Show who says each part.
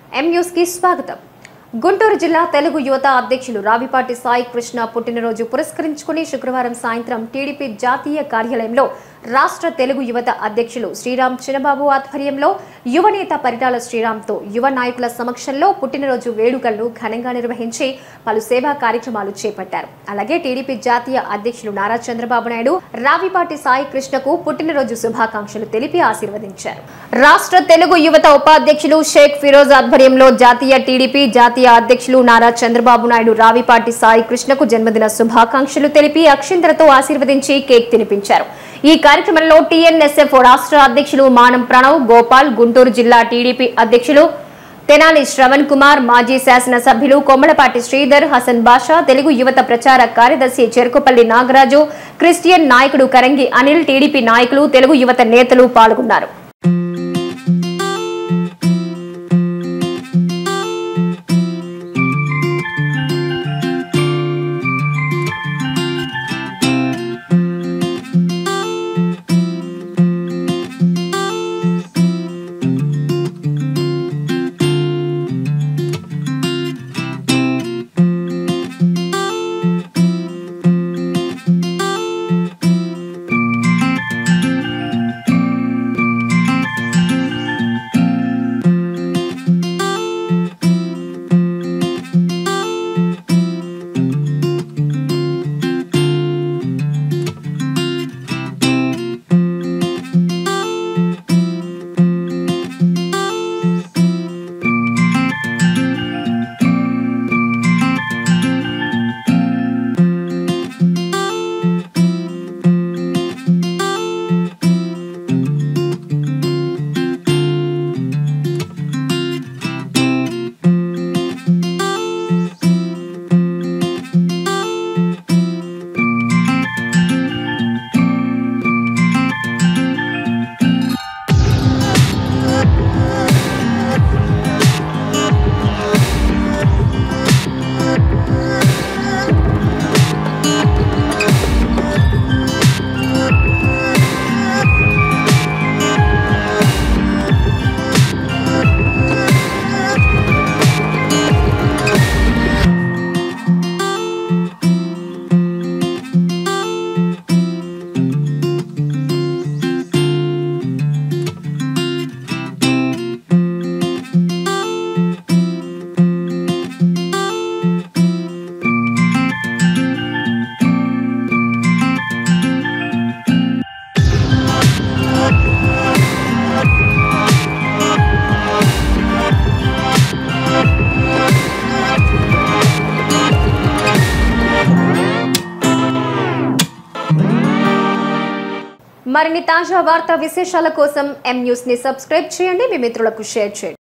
Speaker 1: M news కి స్వాగతం గుంటూరు జిల్లా తెలుగు యువత అధ్యక్షులు రావిపాటి సాయి కృష్ణ పుట్టినరోజు పురస్కరించుకుని శుక్రవారం సాయంత్రం టీడీపీ జాతీయ కార్యాలయంలో రాష్ట్ర తెలుగు యువత అధ్యక్షులు శ్రీరామ్ చినబాబు ఆధ్వర్యంలో యువనేత పరిటాల శ్రీరామ్తో యువ నాయకుల సమక్షంలో పుట్టినరోజు వేడుకలను ఘనంగా నిర్వహించి పలు సేవా కార్యక్రమాలు చేపట్టారు అలాగే టీడీపీ జాతీయ అధ్యక్షులు నారా చంద్రబాబు నాయుడు రావిపాటి సాయి కృష్ణకు పుట్టినరోజు శుభాకాంక్షలు తెలిపి ఆశీర్వదించారు రాష్ట్ర తెలుగు యువత ఉపాధ్యక్షులు షేక్ ఫిరోజ్ ఆధ్వర్యంలో జాతీయ టీడీపీ జాతీయ అధ్యక్షులు నారా చంద్రబాబు నాయుడు రావిపాటి సాయి కృష్ణకు జన్మదిన శుభాకాంక్షలు తెలిపి అక్షింతలతో ఆశీర్వదించి కేక్ తినిపించారు ఈ కార్యక్రమంలో టీఎన్ఎస్ఎఫ్ రాష్ట్ర అధ్యక్షులు మానం ప్రణవ్ గోపాల్ గుంటూరు జిల్లా టీడీపీ అధ్యక్షులు తెనాలి శ్రవణ్ కుమార్ మాజీ శాసనసభ్యులు కొమ్మలపాటి శ్రీధర్ హసన్ బాషా తెలుగు యువత ప్రచార కార్యదర్శి చెరుకుపల్లి నాగరాజు క్రిస్టియన్ నాయకుడు కరంగి అనిల్ టీడీపీ నాయకులు తెలుగు యువత నేతలు పాల్గొన్నారు మరిన్ని తాజా వార్తా విశేషాల కోసం ఎం న్యూస్ ని సబ్స్క్రైబ్ చేయండి మీ మిత్రులకు షేర్ చేయండి